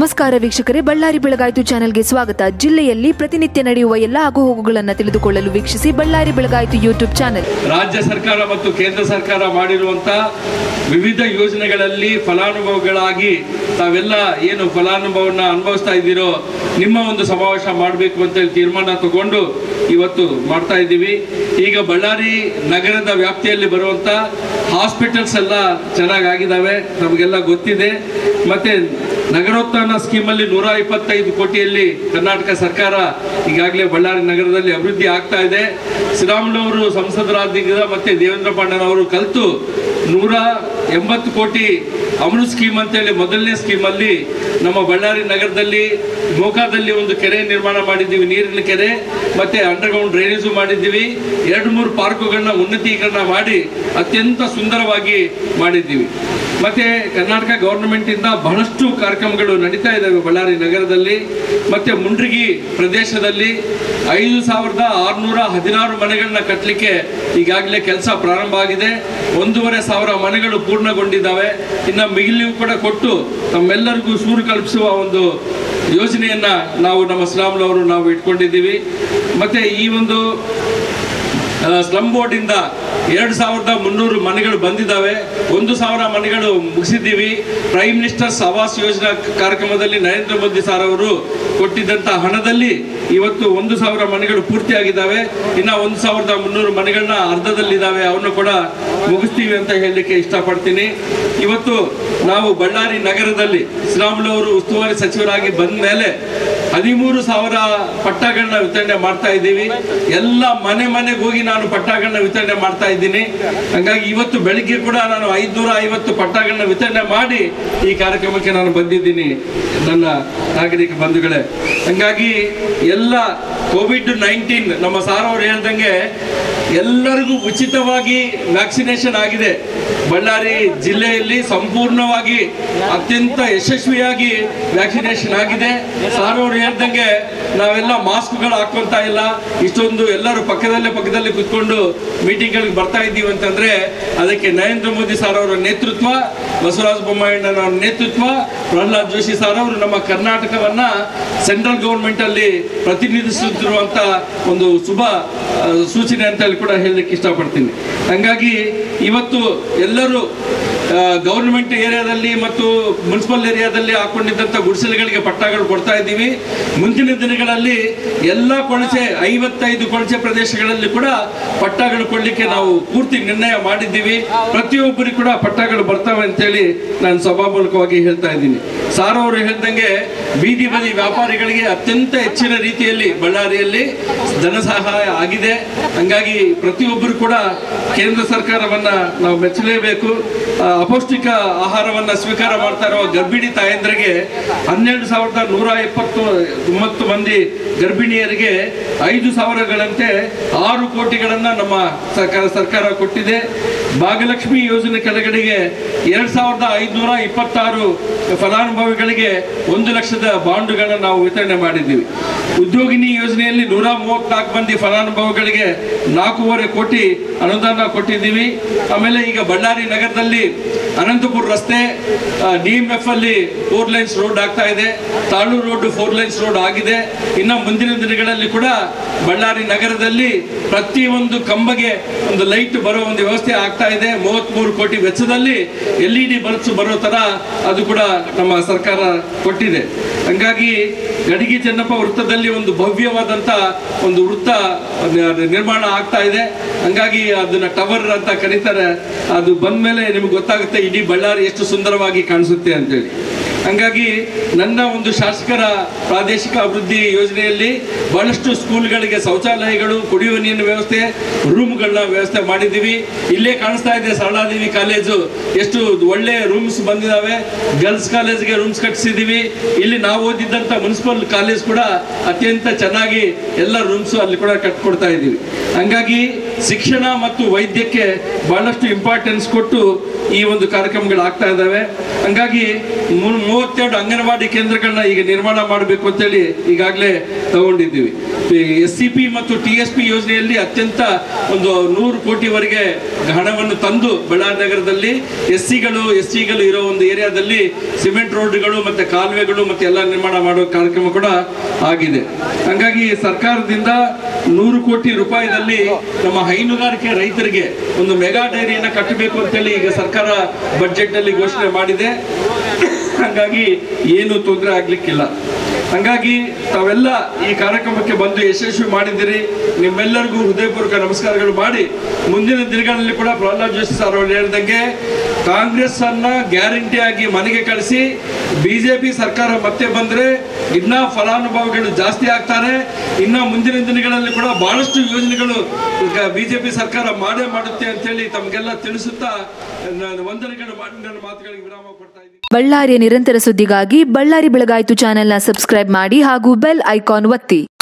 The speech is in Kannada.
ನಮಸ್ಕಾರ ವೀಕ್ಷಕರೇ ಬಳ್ಳಾರಿ ಬೆಳಗಾಯಿತು ಚಾನೆಲ್ಗೆ ಸ್ವಾಗತ ಜಿಲ್ಲೆಯಲ್ಲಿ ಪ್ರತಿನಿತ್ಯ ನಡೆಯುವ ಎಲ್ಲ ಆಗುಹೋಗುಗಳನ್ನು ತಿಳಿದುಕೊಳ್ಳಲು ವೀಕ್ಷಿಸಿ ಬಳ್ಳಾರಿ ಬೆಳಗಾಯಿತು ಯೂಟ್ಯೂಬ್ ಚಾನೆಲ್ ರಾಜ್ಯ ಸರ್ಕಾರ ಮತ್ತು ಕೇಂದ್ರ ಸರ್ಕಾರ ಮಾಡಿರುವಂತ ವಿವಿಧ ಯೋಜನೆಗಳಲ್ಲಿ ಫಲಾನುಭವಿಗಳಾಗಿ ತಾವೆಲ್ಲ ಏನು ಫಲಾನುಭವನ ಅನುಭವಿಸ್ತಾ ಇದ್ದೀರೋ ನಿಮ್ಮ ಒಂದು ಸಮಾವೇಶ ಮಾಡಬೇಕು ಅಂತೇಳಿ ತೀರ್ಮಾನ ತಗೊಂಡು ಇವತ್ತು ಮಾಡ್ತಾ ಇದ್ದೀವಿ ಈಗ ಬಳ್ಳಾರಿ ನಗರದ ವ್ಯಾಪ್ತಿಯಲ್ಲಿ ಬರುವಂತ ಹಾಸ್ಪಿಟಲ್ಸ್ ಎಲ್ಲ ಚೆನ್ನಾಗಾಗಿದ್ದಾವೆ ನಮಗೆಲ್ಲ ಗೊತ್ತಿದೆ ಮತ್ತೆ ನಗರೋತ್ಥಾನ ಸ್ಕೀಮಲ್ಲಿ ನೂರ ಇಪ್ಪತ್ತೈದು ಕೋಟಿಯಲ್ಲಿ ಕರ್ನಾಟಕ ಸರ್ಕಾರ ಈಗಾಗಲೇ ಬಳ್ಳಾರಿ ನಗರದಲ್ಲಿ ಅಭಿವೃದ್ಧಿ ಆಗ್ತಾ ಇದೆ ಶ್ರೀರಾಮುಲವರು ಸಂಸದರಾದ ಮತ್ತೆ ದೇವೇಂದ್ರ ಪಾಂಡನವರು ಕಲಿತು ನೂರ ಎಂಬತ್ತು ಕೋಟಿ ಅಮೃತ್ ಸ್ಕೀಮ್ ಅಂತೇಳಿ ಮೊದಲನೇ ಸ್ಕೀಮಲ್ಲಿ ನಮ್ಮ ಬಳ್ಳಾರಿ ನಗರದಲ್ಲಿ ಮೋಕಾದಲ್ಲಿ ಒಂದು ಕೆರೆ ನಿರ್ಮಾಣ ಮಾಡಿದ್ದೀವಿ ನೀರಿನ ಕೆರೆ ಮತ್ತೆ ಅಂಡರ್ಗ್ರೌಂಡ್ ಡ್ರೈನೇಜು ಮಾಡಿದ್ದೀವಿ ಎರಡು ಮೂರು ಪಾರ್ಕುಗಳನ್ನ ಉನ್ನತೀಕರಣ ಮಾಡಿ ಅತ್ಯಂತ ಸುಂದರವಾಗಿ ಮಾಡಿದ್ದೀವಿ ಮತ್ತೆ ಕರ್ನಾಟಕ ಗವರ್ನಮೆಂಟ್ ಇಂದ ಬಹಳಷ್ಟು ಕಾರ್ಯಕ್ರಮಗಳು ನಡೀತಾ ಇದ್ದಾವೆ ಬಳ್ಳಾರಿ ನಗರದಲ್ಲಿ ಮತ್ತೆ ಮುಂಡ್ರಿಗಿ ಪ್ರದೇಶದಲ್ಲಿ ಐದು ಸಾವಿರದ ಆರುನೂರ ಹದಿನಾರು ಮನೆಗಳನ್ನ ಕಟ್ಟಲಿಕ್ಕೆ ಈಗಾಗಲೇ ಕೆಲಸ ಪ್ರಾರಂಭ ಆಗಿದೆ ಒಂದೂವರೆ ಸಾವಿರ ಮನೆಗಳು ಪೂರ್ಣಗೊಂಡಿದ್ದಾವೆ ಇನ್ನು ಮಿಗಿಲಿಯೂ ಕೂಡ ಕೊಟ್ಟು ತಮ್ಮೆಲ್ಲರಿಗೂ ಸೂರು ಕಲ್ಪಿಸುವ ಒಂದು ಯೋಜನೆಯನ್ನ ನಾವು ನಮ್ಮ ಶ್ರೀರಾಮುಲವರು ನಾವು ಇಟ್ಕೊಂಡಿದ್ದೀವಿ ಮತ್ತೆ ಈ ಒಂದು ಸ್ಲಮ್ ಬೋರ್ಡಿಂದ ಎರಡು ಸಾವಿರದ ಮುನ್ನೂರು ಮನೆಗಳು ಬಂದಿದ್ದಾವೆ ಒಂದು ಸಾವಿರ ಮನೆಗಳು ಮುಗಿಸಿದ್ದೀವಿ ಪ್ರೈಮ್ ಮಿನಿಸ್ಟರ್ಸ್ ಆವಾಸ್ ಯೋಜನಾ ಕಾರ್ಯಕ್ರಮದಲ್ಲಿ ನರೇಂದ್ರ ಮೋದಿ ಸರ್ ಅವರು ಕೊಟ್ಟಿದ್ದಂಥ ಹಣದಲ್ಲಿ ಇವತ್ತು ಒಂದು ಸಾವಿರ ಮನೆಗಳು ಪೂರ್ತಿಯಾಗಿದ್ದಾವೆ ಇನ್ನ ಒಂದು ಸಾವಿರದ ಮುನ್ನೂರು ಮನೆಗಳನ್ನ ಅರ್ಧದಲ್ಲಿದ್ದಾವೆ ಅವನ್ನು ಕೂಡ ಮುಗಿಸ್ತೀವಿ ಅಂತ ಹೇಳಲಿಕ್ಕೆ ಇಷ್ಟಪಡ್ತೀನಿ ಇವತ್ತು ನಾವು ಬಳ್ಳಾರಿ ನಗರದಲ್ಲಿ ಶ್ರೀರಾಮುಲವರು ಉಸ್ತುವಾರಿ ಸಚಿವರಾಗಿ ಬಂದ ಮೇಲೆ ಹದಿಮೂರು ಸಾವಿರ ಪಟ್ಟಗಳನ್ನ ವಿತರಣೆ ಮಾಡ್ತಾ ಇದ್ದೀವಿ ಎಲ್ಲ ಮನೆ ಮನೆಗೆ ಹೋಗಿ ನಾನು ಪಟ್ಟಗಳನ್ನ ವಿತರಣೆ ಮಾಡ್ತಾ ಇದ್ದೀನಿ ಹಂಗಾಗಿ ಇವತ್ತು ಬೆಳಿಗ್ಗೆ ಕೂಡ ನಾನು ಐದ್ನೂರ ಐವತ್ತು ಪಟ್ಟಗಳನ್ನ ವಿತರಣೆ ಮಾಡಿ ಈ ಕಾರ್ಯಕ್ರಮಕ್ಕೆ ನಾನು ಬಂದಿದ್ದೀನಿ ನನ್ನ ನಾಗರಿಕ ಬಂಧುಗಳೇ ಹಂಗಾಗಿ ಎಲ್ಲ ಕೋವಿಡ್ ನೈನ್ಟೀನ್ ನಮ್ಮ ಸಾರ್ ಅವ್ರು ಹೇಳ್ದಂಗೆ ಎಲ್ಲರಿಗೂ ಉಚಿತವಾಗಿ ವ್ಯಾಕ್ಸಿನೇಷನ್ ಆಗಿದೆ ಬಳ್ಳಾರಿ ಜಿಲ್ಲೆಯಲ್ಲಿ ಸಂಪೂರ್ಣವಾಗಿ ಅತ್ಯಂತ ಯಶಸ್ವಿಯಾಗಿ ವ್ಯಾಕ್ಸಿನೇಷನ್ ಆಗಿದೆ ಸಾರ್ ಅವ್ರು ಹೇಳ್ದಂಗೆ ನಾವೆಲ್ಲ ಮಾಸ್ಕ್ಗಳು ಹಾಕೊಂತ ಇಲ್ಲ ಇಷ್ಟೊಂದು ಎಲ್ಲರೂ ಪಕ್ಕದಲ್ಲೇ ಪಕ್ಕದಲ್ಲಿ ಕುತ್ಕೊಂಡು ಮೀಟಿಂಗ್ಗಳಿಗೆ ಬರ್ತಾ ಇದ್ದೀವಿ ಅಂತಂದ್ರೆ ಅದಕ್ಕೆ ನರೇಂದ್ರ ಮೋದಿ ಸರ್ ಅವರ ನೇತೃತ್ವ ಬಸವರಾಜ ಬೊಮ್ಮಾಯಿಣ್ಣನವರ ನೇತೃತ್ವ ಪ್ರಹ್ಲಾದ್ ಜೋಶಿ ಸರ್ ಅವರು ನಮ್ಮ ಕರ್ನಾಟಕವನ್ನ ಸೆಂಟ್ರಲ್ ಗೌರ್ಮೆಂಟ್ ಅಲ್ಲಿ ಪ್ರತಿನಿಧಿಸುತ್ತಿರುವಂತ ಒಂದು ಶುಭ ಆ, ಸೂಚನೆ ಅಂತ ಹೇಳಿ ಕೂಡ ಹೇಳಲಿಕ್ಕೆ ಇಷ್ಟಪಡ್ತೀನಿ ಹಂಗಾಗಿ ಇವತ್ತು ಎಲ್ಲರೂ ಗೌರ್ಮೆಂಟ್ ಏರಿಯಾದಲ್ಲಿ ಮತ್ತು ಮುನ್ಸಿಪಲ್ ಏರಿಯಾದಲ್ಲಿ ಹಾಕೊಂಡಿದ್ದಂಥ ಗುಡಿಸಲುಗಳಿಗೆ ಪಟ್ಟಗಳು ಕೊಡ್ತಾ ಇದ್ದೀವಿ ಮುಂದಿನ ದಿನಗಳಲ್ಲಿ ಎಲ್ಲ ಕೊಳಚೆ ಐವತ್ತೈದು ಕೊಳಚೆ ಪ್ರದೇಶಗಳಲ್ಲಿ ಕೂಡ ಪಟ್ಟಗಳು ಕೊಡ್ಲಿಕ್ಕೆ ನಾವು ಪೂರ್ತಿ ನಿರ್ಣಯ ಮಾಡಿದ್ದೀವಿ ಪ್ರತಿಯೊಬ್ಬರಿಗೂ ಕೂಡ ಪಟ್ಟಗಳು ಬರ್ತವೆ ಅಂತೇಳಿ ನಾನು ಸಭಾಮೂಲಕವಾಗಿ ಹೇಳ್ತಾ ಇದ್ದೀನಿ ಸಾರ್ ಅವರು ಹೇಳ್ದಂಗೆ ಬೀದಿ ಬದಿ ವ್ಯಾಪಾರಿಗಳಿಗೆ ಅತ್ಯಂತ ಹೆಚ್ಚಿನ ರೀತಿಯಲ್ಲಿ ಬಳ್ಳಾರಿಯಲ್ಲಿ ಧನ ಸಹಾಯ ಆಗಿದೆ ಹಂಗಾಗಿ ಪ್ರತಿಯೊಬ್ಬರು ಕೂಡ ಕೇಂದ್ರ ಸರ್ಕಾರವನ್ನ ನಾವು ಮೆಚ್ಚಲೇಬೇಕು ಆ, ಅಪೌಷ್ಟಿಕ ಆಹಾರವನ್ನ ಸ್ವೀಕಾರ ಮಾಡ್ತಾ ಇರುವ ಗರ್ಭಿಣಿ ತಾಯಂದ್ರಿಗೆ ಹನ್ನೆರಡು ಸಾವಿರದ ನೂರ ಇಪ್ಪತ್ತು ಒಂಬತ್ತು ಮಂದಿ ಗರ್ಭಿಣಿಯರಿಗೆ ಐದು ಸಾವಿರಗಳಂತೆ ಆರು ಕೋಟಿಗಳನ್ನ ನಮ್ಮ ಸರ್ಕಾರ ಸರ್ಕಾರ ಕೊಟ್ಟಿದೆ ಭಾಗ್ಯಲಕ್ಷ್ಮಿ ಯೋಜನೆ ಕೆಳಗಡೆಗೆ ಎರಡ್ ಸಾವಿರದ ಐದುನೂರ ಇಪ್ಪತ್ತಾರು ಫಲಾನುಭವಿಗಳಿಗೆ ಒಂದು ಲಕ್ಷದ ಬಾಂಡುಗಳನ್ನ ನಾವು ವಿತರಣೆ ಮಾಡಿದ್ದೀವಿ ಉದ್ಯೋಗಿನಿ ಯೋಜನೆಯಲ್ಲಿ ನೂರ ಮೂವತ್ನಾಲ್ಕು ಮಂದಿ ಫಲಾನುಭವಿಗಳಿಗೆ ನಾಲ್ಕೂವರೆ ಕೋಟಿ ಅನುದಾನ ಕೊಟ್ಟಿದ್ದೀವಿ ಆಮೇಲೆ ಈಗ ಬಳ್ಳಾರಿ ನಗರದಲ್ಲಿ ಅನಂತಪುರ ರಸ್ತೆ ಡಿ ಎಂ ಎಫ್ ಅಲ್ಲಿ ಫೋರ್ ಲೈನ್ಸ್ ರೋಡ್ ಆಗ್ತಾ ಇದೆ ತಾಳು ರೋಡ್ ಫೋರ್ ಲೈನ್ಸ್ ರೋಡ್ ಆಗಿದೆ ಇನ್ನು ಮುಂದಿನ ದಿನಗಳಲ್ಲಿ ಕೂಡ ಬಳ್ಳಾರಿ ನಗರದಲ್ಲಿ ಪ್ರತಿಯೊಂದು ಕಂಬಗೆ ಒಂದು ಲೈಟ್ ಬರೋ ಒಂದು ವ್ಯವಸ್ಥೆ ಆಗ್ತಾ ಇದೆ ಮೂವತ್ಮೂರು ಕೋಟಿ ವೆಚ್ಚದಲ್ಲಿ ಎಲ್ ಇ ಡಿ ಬಲ್ಬ್ಸ್ ಬರೋ ತರ ಅದು ಕೂಡ ನಮ್ಮ ಸರ್ಕಾರ ಕೊಟ್ಟಿದೆ ಹಂಗಾಗಿ ಗಡಿಗೆ ಚೆನ್ನಪ್ಪ ವೃತ್ತದಲ್ಲಿ ಒಂದು ಭವ್ಯವಾದಂತ ಒಂದು ವೃತ್ತ ನ- ನಿರ್ಮಾಣ ಆಗ್ತಾ ಇದೆ ಹಂಗಾಗಿ ಅದನ್ನ ಟವರ್ ಅಂತ ಕರೀತಾರೆ ಅದು ಬಂದ್ಮೇಲೆ ನಿಮ್ಗೆ ಗೊತ್ತಾಗುತ್ತೆ ಇಡೀ ಬಳ್ಳಾರಿ ಎಷ್ಟು ಸುಂದರವಾಗಿ ಕಾಣಿಸುತ್ತೆ ಅಂತೇಳಿ ಹಂಗಾಗಿ ನನ್ನ ಒಂದು ಶಾಸಕರ ಪ್ರಾದೇಶಿಕ ಅಭಿವೃದ್ಧಿ ಯೋಜನೆಯಲ್ಲಿ ಬಹಳಷ್ಟು ಸ್ಕೂಲ್ಗಳಿಗೆ ಶೌಚಾಲಯಗಳು ಕುಡಿಯುವ ನೀರಿನ ವ್ಯವಸ್ಥೆ ರೂಮ್ಗಳನ್ನ ವ್ಯವಸ್ಥೆ ಮಾಡಿದ್ದೀವಿ ಇಲ್ಲೇ ಕಾಣಿಸ್ತಾ ಇದೆ ಸರಳಾದೇವಿ ಕಾಲೇಜು ಎಷ್ಟು ಒಳ್ಳೆ ರೂಮ್ಸ್ ಬಂದಿದ್ದಾವೆ ಗರ್ಲ್ಸ್ ಕಾಲೇಜ್ಗೆ ರೂಮ್ಸ್ ಕಟ್ಟಿಸಿದ್ದೀವಿ ಇಲ್ಲಿ ನಾವು ಓದಿದ್ದಂಥ ಮುನ್ಸಿಪಲ್ ಕಾಲೇಜ್ ಕೂಡ ಅತ್ಯಂತ ಚೆನ್ನಾಗಿ ಎಲ್ಲ ರೂಮ್ಸ್ ಅಲ್ಲಿ ಕೂಡ ಕಟ್ಕೊಡ್ತಾ ಇದ್ದೀವಿ ಹಂಗಾಗಿ ಶಿಕ್ಷಣ ಮತ್ತು ವೈದ್ಯಕ್ಕೆ ಬಹಳಷ್ಟು ಇಂಪಾರ್ಟೆನ್ಸ್ ಕೊಟ್ಟು ಈ ಒಂದು ಕಾರ್ಯಕ್ರಮಗಳು ಆಗ್ತಾ ಇದ್ದಾವೆ ಹಂಗಾಗಿ ಮೂ- ಮೂವತ್ತೆರಡು ಅಂಗನವಾಡಿ ಕೇಂದ್ರಗಳನ್ನ ಈಗ ನಿರ್ಮಾಣ ಮಾಡಬೇಕು ಅಂತೇಳಿ ಈಗಾಗಲೇ ತಗೊಂಡಿದ್ದೀವಿ ಎಸ್ ಸಿ ಪಿ ಮತ್ತು ಟಿ ಎಸ್ ಪಿ ಯೋಜನೆಯಲ್ಲಿ ಅತ್ಯಂತ ಒಂದು ನೂರು ಕೋಟಿವರೆಗೆ ಹಣವನ್ನು ತಂದು ಬಳ್ಳಾರಿ ನಗರದಲ್ಲಿ ಎಸ್ ಸಿಗಳು ಎಸ್ ಟಿಗಳು ಇರೋ ಒಂದು ಏರಿಯಾದಲ್ಲಿ ಸಿಮೆಂಟ್ ರೋಡ್ಗಳು ಮತ್ತೆ ಕಾಲುವೆಗಳು ಮತ್ತೆ ಎಲ್ಲ ನಿರ್ಮಾಣ ಮಾಡೋ ಕಾರ್ಯಕ್ರಮ ಕೂಡ ಆಗಿದೆ ಹಂಗಾಗಿ ಸರ್ಕಾರದಿಂದ ನೂರು ಕೋಟಿ ರೂಪಾಯಿದಲ್ಲಿ ನಮ್ಮ ಹೈನುಗಾರಿಕೆ ರೈತರಿಗೆ ಒಂದು ಮೆಗಾ ಡೈರಿಯನ್ನ ಕಟ್ಟಬೇಕು ಅಂತೇಳಿ ಈಗ ಸರ್ಕಾರ ಬಜೆಟ್ ನಲ್ಲಿ ಘೋಷಣೆ ಮಾಡಿದೆ ಹಂಗಾಗಿ ಏನು ತೊಂದರೆ ಆಗ್ಲಿಕ್ಕಿಲ್ಲ ಹಂಗಾಗಿ ತಾವೆಲ್ಲ ಈ ಕಾರ್ಯಕ್ರಮಕ್ಕೆ ಬಂದು ಯಶಸ್ವಿ ಮಾಡಿದ್ದೀರಿ ನಿಮ್ಮೆಲ್ಲರಿಗೂ ಹೃದಯಪೂರ್ವಕ ನಮಸ್ಕಾರಗಳು ಮಾಡಿ ಮುಂದಿನ ದಿನಗಳಲ್ಲಿ ಕೂಡ ಪ್ರಹ್ಲಾದ್ ಜೋಶಿ ಸರ್ ಅವರು ಹೇಳಿದಂಗೆ ಕಾಂಗ್ರೆಸ್ ಅನ್ನ ಗ್ಯಾರಂಟಿ ಆಗಿ ಮನೆಗೆ ಕಳಿಸಿ ಬಿಜೆಪಿ ಸರ್ಕಾರ ಮತ್ತೆ ಬಂದ್ರೆ ಇನ್ನ ಫಲಾನುಭವಿಗಳು ಜಾಸ್ತಿ ಆಗ್ತಾರೆ ಇನ್ನ ಮುಂದಿನ ದಿನಗಳಲ್ಲಿ ಕೂಡ ಬಹಳಷ್ಟು ಯೋಜನೆಗಳು ಬಿಜೆಪಿ ಸರ್ಕಾರ ಮಾಡೇ ಮಾಡುತ್ತೆ ಅಂತೇಳಿ ತಮಗೆಲ್ಲ ತಿಳಿಸುತ್ತಾ ನಾನು ವಂದನೆಗಳು ಮಾಡಿ ನನ್ನ ಮಾತುಗಳಿಗೆ ವಿರಾಮ ಕೊಡ್ತಾ ಇದ್ದೀನಿ ಬಳ್ಳಾರಿಯ ನಿರಂತರ ಸುದ್ದಿಗಾಗಿ ಬಳ್ಳಾರಿ ಬೆಳಗಾಯಿತು ಚಾನೆಲ್ನ ಸಬ್ಸ್ಕ್ರೈಬ್ ಮಾಡಿ ಹಾಗೂ ಬೆಲ್ ಐಕಾನ್ ಒತ್ತಿ